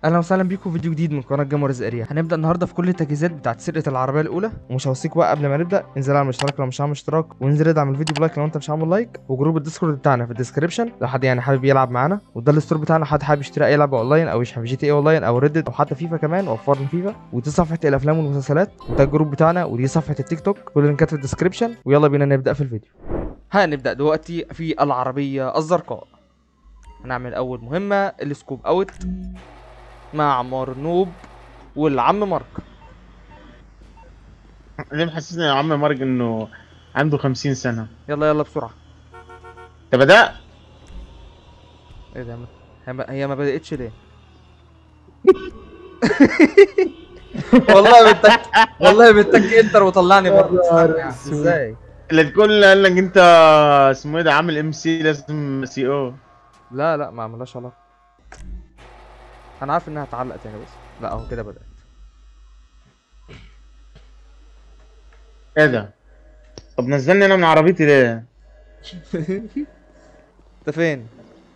اهلا وسهلا بيكم في فيديو جديد من قناه جيمر اريا هنبدا النهارده في كل التجهيزات بتاعت سرقه العربيه الاولى ومش هوصيك بقى قبل ما نبدا انزل اعمل اشتراك لو مش عامل اشتراك وانزل ادعم الفيديو بلايك لو انت مش عامل لايك وجروب الديسكورد بتاعنا في الديسكربشن لو حد يعني حابب يلعب معانا وده الستور بتاعنا حد حابب يشتري اي لعبه اونلاين او يشحن جي تي اي اونلاين او ريدد او حتى فيفا كمان وفرنا فيفا ودي صفحه الافلام والمسلسلات وده الجروب بتاعنا ودي صفحه التيك توك كل اللينكات في الديسكربشن ويلا بينا نبدا في الفيديو هنبدا دلوقتي في العربيه الزرقاء هنعمل اول مهمه السكوب اوت مع عمار نوب والعم مارك ليه محسسني يا عم مرج انه عنده خمسين سنة يلا يلا بسرعه انت بدأ ايه ده هي ما- هي ما بدأتش ليه والله بتك والله بتك انتر وطلعني بره ازاي اللي تقول قال لك انت اسمه ايه ده عامل ام سي لازم سي او لا لا ما عملهاش علاقه انا عارف انها هتعلق تاني بس لا اهو كده بدأت ايه ده طب نزلني انا من عربيتي ليه انت فين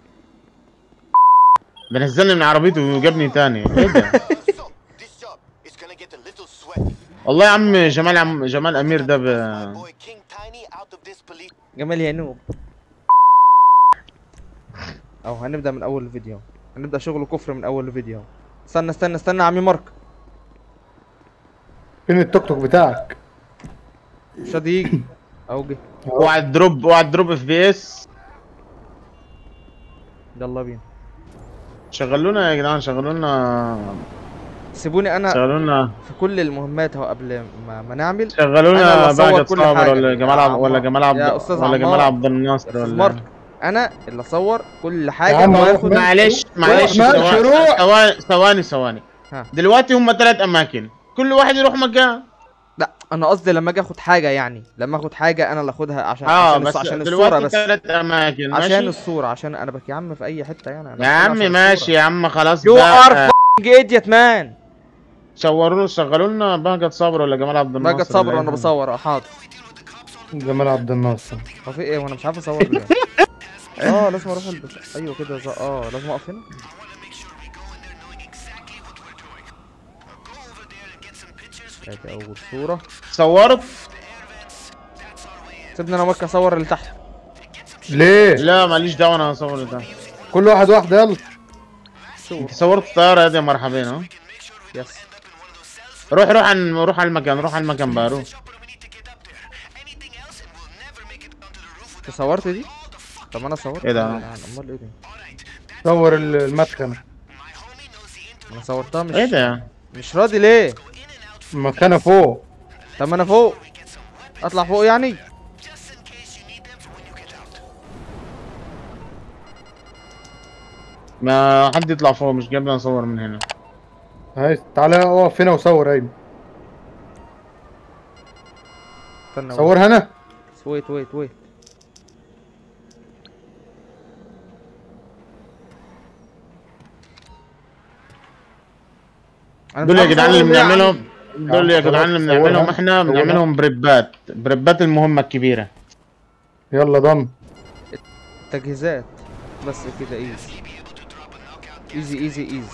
ده نزلني من عربيتي وجابني تاني ايه ده So, this job is gonna get a little sweaty. والله يا عم جمال عم جمال امير ده ب... My boy King Tiny out of this police. جمال يا نوب او هنبدأ من اول الفيديو هنبدأ شغل كفر من اول الفيديو استنى استنى استنى يا عمي مارك فين التوك توك بتاعك؟ مش راضي يجي اهو جه اوعى دروب اوعى دروب اف بي اس يلا بينا شغلونا يا جدعان شغلونا سيبوني انا شغلونا في كل المهمات اهو قبل ما, ما نعمل أنا شغلونا اللي أصور باجت كل صابر حاجة. ولا جمال عبد يا ولا عمار. جمال عبد يا أستاذ ولا جمال عمار. عبد الناصر أستاذ ولا مارك انا اللي اصور كل حاجه عم واخد روح معلش معلش روح، ثواني- روح. ثواني ثواني ثواني ها. دلوقتي هم ثلاث اماكن كل واحد يروح مكان لا انا قصدي لما اجي اخد حاجه يعني لما اخد حاجه انا اللي اخدها عشان اه عشان, بس الص- عشان الصوره دلوقتي بس ثلاث اماكن عشان ماشي الصوره عشان انا بك يا عم في اي حته يعني أنا يا بكون عم عشان ماشي الصورة. يا عم خلاص يو بقى. ار آه، فاكينج ايديت مان شوروا شغلوا لنا بهجت صبر ولا جمال عبد الناصر باجي اتصور ولا وانا إيه؟ بصور اه حاضر جمال عبد الناصر هو في ايه وانا مش عارف اصور ليه اه لازم اروح البس... ايوه كده ز... اه لازم اقف هنا ادي اول صوره صورت سيبني انا ممكن اصور اللي تحت ليه؟ لا ماليش دعوه انا هصور ده كل واحد واحدة يلا انت صورت الطياره هذه مرحبين ها يس روح روح عن روح على المكان روح على المكان بقى روح انت صورت دي طب انا صورت إيه ده؟ يعني امال ايه دي صور ال- المدخنة انا صورتها مش ايه ده مش راضي ليه المدخنة فوق طب ما انا فوق اطلع فوق يعني ما حد يطلع فوق مش جايبنا نصور من هنا هاي تعالى اقف هنا وصور ايمن استنى صورها انا ويت ويت ويت أنا مش دول يا عارف جدعان اللي أصور ليه يا عم. بنعملهم دول يا خلاص، جدعان اللي صورها. بنعملهم احنا صورها. بنعملهم بريبات بريبات المهمه الكبيره يلا ضم تجهيزات بس كده ايزي ايزي ايزي ايزي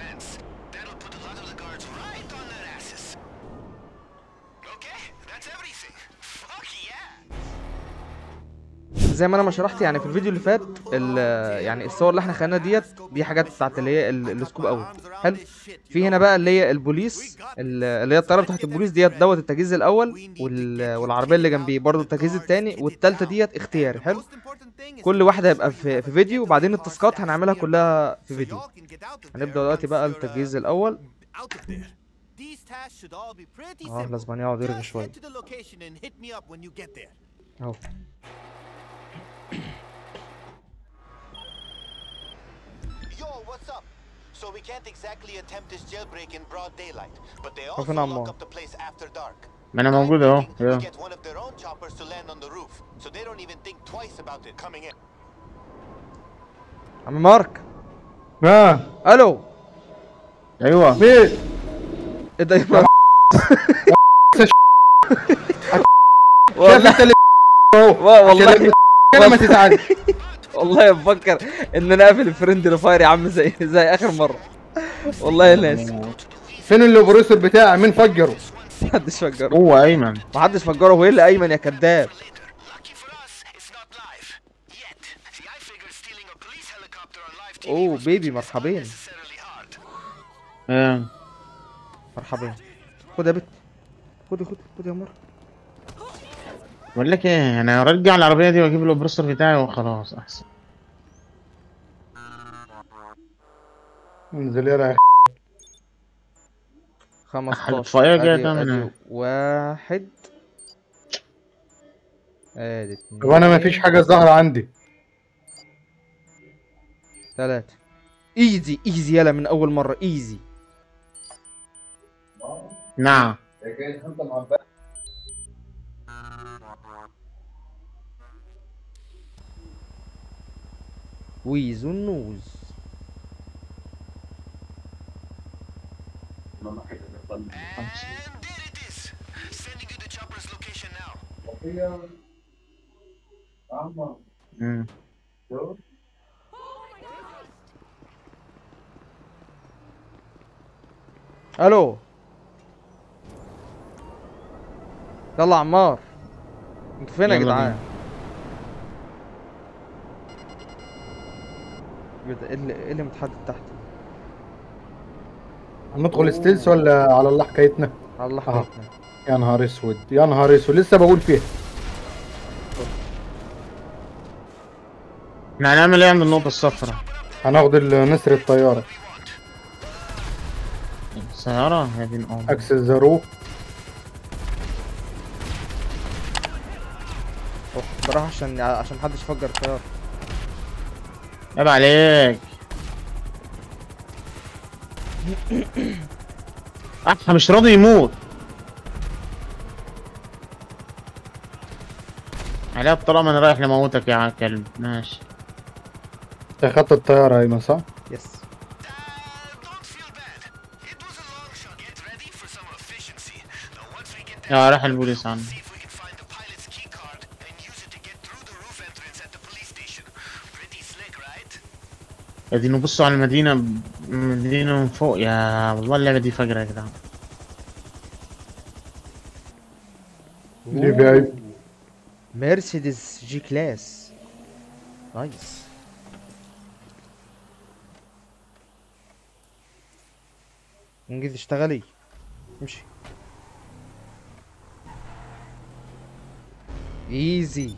زي ما انا ما شرحت يعني في الفيديو اللي فات ال- يعني الصور اللي احنا خدناها ديت دي حاجات بتاعت اللي هي ال- السكوب اوت حلو في هنا بقى اللي هي البوليس ال- اللي هي الطياره بتاعت البوليس ديت دوت التجهيز الاول وال- والعربيه اللي جنبيه برضو التجهيز التاني والتالتة ديت اختياري حلو كل واحده هيبقى في, في فيديو وبعدين التاسكات هنعملها كلها في فيديو هنبدا دلوقتي بقى التجهيز الاول اه لازم يقعد يرغي شويه اهو Yo, what's up? So we can't exactly attempt this jailbreak in broad daylight, but they Half an also hour. lock up the place after dark. ما انا I'm موجود اهو thinking we يلا. get one of their own choppers to land on the roof, so they don't even think twice about it coming in. عم مارك ها الو ايوه مين؟ ايه ده يا مارك؟ شايف والله انت اللي اهو والله عشان لما انا ما تزعل والله بفكر ان انا اقفل الفريند فاير يا عم زي زي اخر مره والله ناس فين الاوبريسور بتاعي مين فجره محدش فجره هو ايمن محدش فجره هو ايه اللي ايمن يا كداب Lucky for us, it's not live. Yet. See, I figured stealing a police helicopter on live TV اوه was بيبي مرحبين necessarily hard. ايه مرحبين خد يا بت خد خد خد يا مر بقول لك ايه انا ارجع العربيه دي واجيب الاوبريسور بتاعي وخلاص احسن انزل يلا يا 15 فاير جاي أدي- تعمل أدي إيه؟ واحد ادي اتنين وانا مفيش حاجه ظاهره عندي تلاتة ايزي ايزي يلا من اول مرة ايزي نعم ويزو النوز And there it is. Sending you the chopper's location now. مم. الو يلا عمار انتوا فين يا يلا جدعان بينا. ايه ده؟ إيه اللي إيه اللي متحدد تحت هندخل ستيلز ولا على الله حكايتنا على الله أهو. حكايتنا يا نهار اسود يا نهار اسود لسه بقول فيها احنا هنعمل ايه عند النقطه الصفراء هناخد ال- نسر الطياره سياره يا بين ام اكسس زارو روح بروح عشان عشان محدش فجر الطيارة عيب عليك احا مش راضي يموت عليها الطالما انا رايح لموتك يا كلب ماشي انت خدت الطياره يا ايمن صح؟ يس Uh, don't feel bad. It was a long shot. Get ready for some efficiency. Now, once we get يا راح البوليس عنه see if we can find the pilot's key card and use it to get through the roof entrance at the police station. Pretty slick, right? يا دي نبصوا على المدينة المدينة من فوق يا والله اللعبة دي فجرة يا جدعان دي في اي مرسيدس جي كلاس نايس انجز اشتغلي امشي ايزي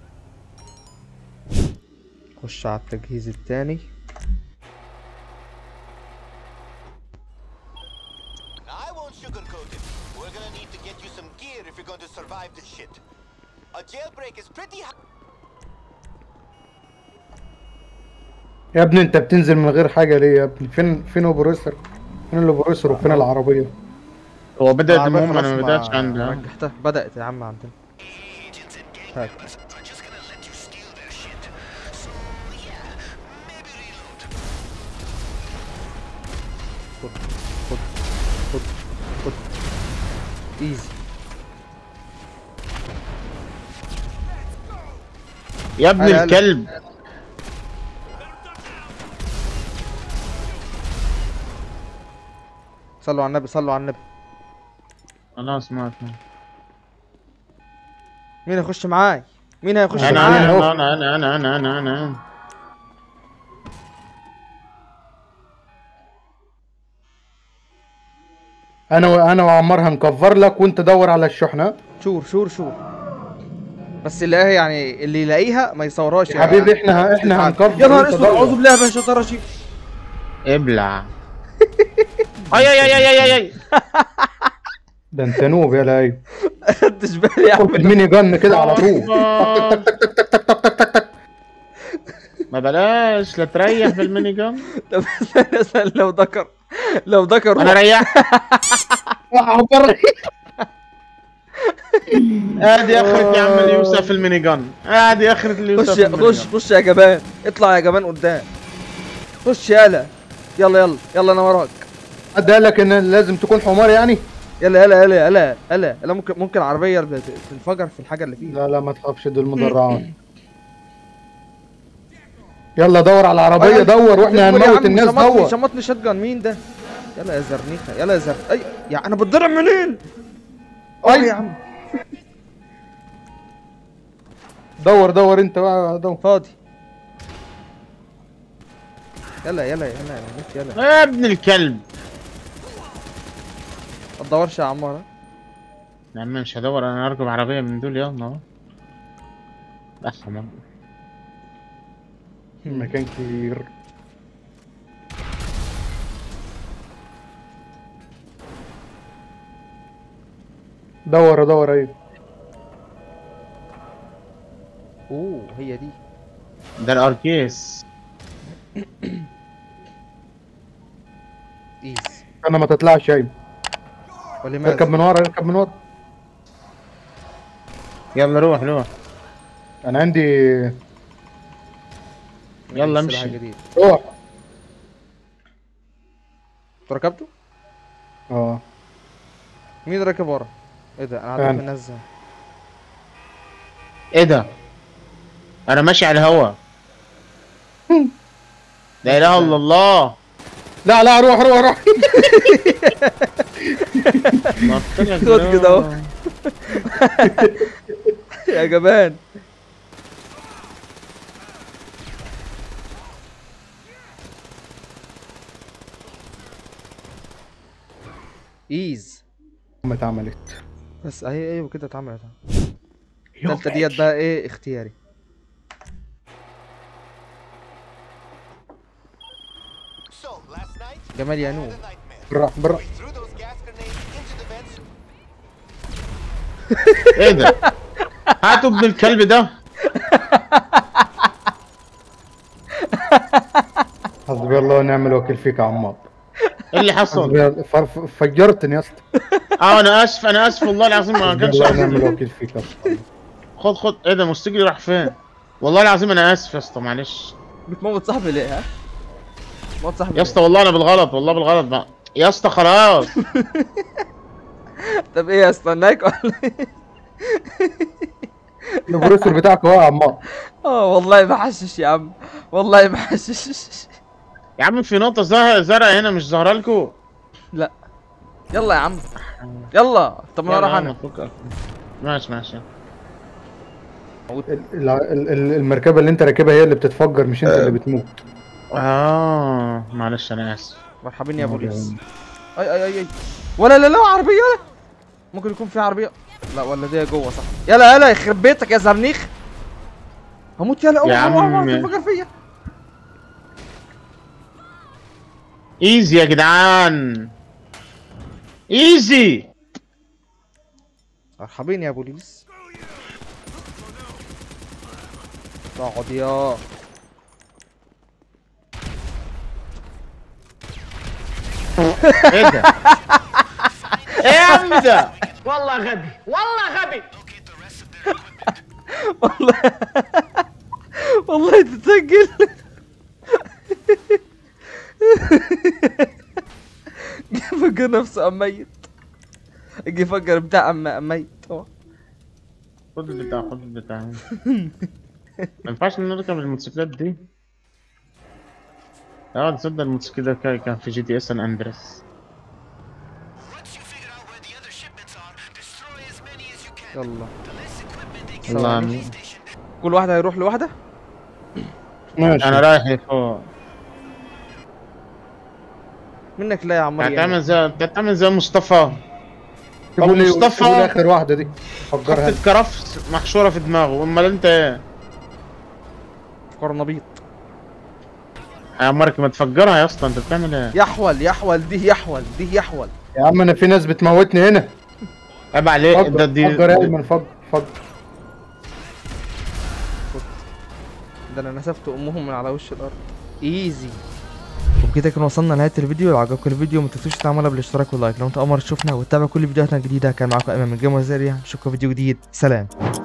خش على التجهيز التاني I won't sugarcoat it. We're gonna need to get you some gear if you're going to survive this shit. A jailbreak is pretty hard. يا ابني انت بتنزل من غير حاجه ليه يا ابني فين فين اوبريسور فين الاوبريسور وفين العربيه هو بدأت العربية المهم خلاص انا ما ما بدأتش عندها رجعتها بدأت يا عم عندنا Agents and هات gangbangers are just gonna let you steal their shit. So, yeah, maybe reload. خد خد خد خد ايزي يا ابن هلا هلا. الكلب صلوا على النبي صلوا على النبي خلاص ما في مين هيخش معاي مين هيخش انا معاي انا انا انا انا انا انا انا انا و... انا وعمار هنكفر لك وانت دور على الشحنه شور شور شور بس اللي هي يعني اللي يلاقيها ما يصورهاش يا حبيبي احنا احنا هنكفر يا نهار وانت اسود دور. اعوذ بالله من الشيطان الرجيم ابلع اي اي اي اي اي اي ده انت نوب يا لايب خدتش بالي يا خد عم الميني جن كده على طول أكبر. ما بلاش لا تريح بالميني جان طب استنى استنى لو ذكر لو ذكر انا ريح عبر ادي اخرة يا عم اليوسف الميني جان ادي اخرة اليوسف خش يا- الميني خش جان. خش يا جبان اطلع يا جبان قدام خش يلا يلا يلا يلا انا وراك حد قال لك ان لازم تكون حمار يعني يلا يلا يلا يلا يلا يلا ممكن ممكن عربيه تنفجر في الحاجه اللي فيها لا لا ما تخافش دول مدرعات يلا دور على العربيه أي- دور واحنا ادخل يا هنموت عم، الناس شمطني دور شمطني شوت جان مين ده يلا يا زرنيخه يلا يا زر اي يا انا بتضرب منين اه أي. يا عم دور دور انت بقى دور فاضي يلا يلا يلا يا بنت يلا يا ابن الكلب ما تدورش يا عمار ها؟ يا عم مش هدور انا اركب عربيه من دول يلا اهو بس يا مكان كبير دور دور ايوه اوه هي دي ده الاركيس ايز انا ما تطلعش ايوه ولماذا اركب من ورا اركب من ورا يلا روح روح انا عندي يلا سلاح امشي. جديد روح انت ركبته؟ اه مين راكب ورا؟ ايه ده انا عارف أنا. الناس ازاي ايه ده انا ماشي على الهوا لا اله الا الله لا لا روح روح روح نط لك خد كده ده. اهو. يا جبان ايز ما اتعملت بس اهي ايوه كده اتعملت التالتة ديت بقى ايه اختياري So, last night, جمال يا I had نور a nightmare. برا برا We threw those gas grenades into the vents. ايه ده هاتوا ابن الكلب ده حسبي الله ونعم الوكيل فيك يا عمار ايه اللي حصل حسبي الله- ف- ف- فجرتني يا اسطى اه انا اسف انا اسف والله العظيم ما حسبي كانش الله ونعم قصدي. الوكيل فيك يا اسطى خد خد ايه ده مستجري راح فين والله العظيم انا اسف يا اسطى معلش بتموت صاحبي ليه ها؟ بتموت صاحبي يا اسطى والله انا بالغلط والله بالغلط بقى يا اسطى خلاص ليه؟ طب ايه استناك ولا إيه؟ البروسر بتاعك هو يا عمار اه والله بحشش يا عم والله بحشش يا عم في نقطة زه- زرقاء هنا مش ظاهرة لكم لا يلا يا عم يلا طب ما انا راح انا ماشي ماشي ال- ال- ال- ال- المركبه اللي انت راكبها هي اللي بتتفجر مش انت اللي بتموت اه معلش انا اسف مرحبا يا بوليس اي اي اي اي ولا لا لا عربيه ولا ممكن يكون في عربيه لا ولا دي جوه صح يلا يلا يخرب بيتك يا زرنيخ هموت يلا يا أوه، أوه، أوه، عم. تنفجر فيا ايزي يا جدعان ايزي مرحبا يا بوليس اقعد يا ايه ده ايه يا عم ده والله والله تتسجل جه فجر نفسه قام ميت جه فجر بتاع قام قام ميت أهو. خد البتاع خد البتاع ما ينفعش نركب الموتوسيكلات دي اه تصدق الموتوسيكل ده كان كان في جي تي اس سان اندريس Once you figure out where the other shipments are, destroy as many as you can. يلا The less equipment they get الله on عمي. the station, كل واحد هيروح لوحده ماشي انا رايح لفوق منك لا يا عمار هتعمل يعني. زي هتعمل زي مصطفى سيبوا لي مصطفى. سيبوا لي اخر واحده دي فجرها حط الكرفس محشوره في دماغه امال انت ايه قرنبيط يا عمرك ما تفجرها يا اسطى انت بتعمل ايه يحول يحول دي يحول دي يحول يا عم انا في ناس بتموتني هنا عيب عليك ده فجر دي فجر يا ايمن فجر فجر ده انا نسفت امهم من على وش الارض ايزي وبكده كنا وصلنا لنهايه الفيديو لو عجبكم الفيديو ما تنسوش تعملوا بالاشتراك واللايك لو انت اول مره تشوفنا وتتابع كل فيديوهاتنا الجديده كان معاكم ايمن من جيمر زيريا اشوفكم في فيديو جديد سلام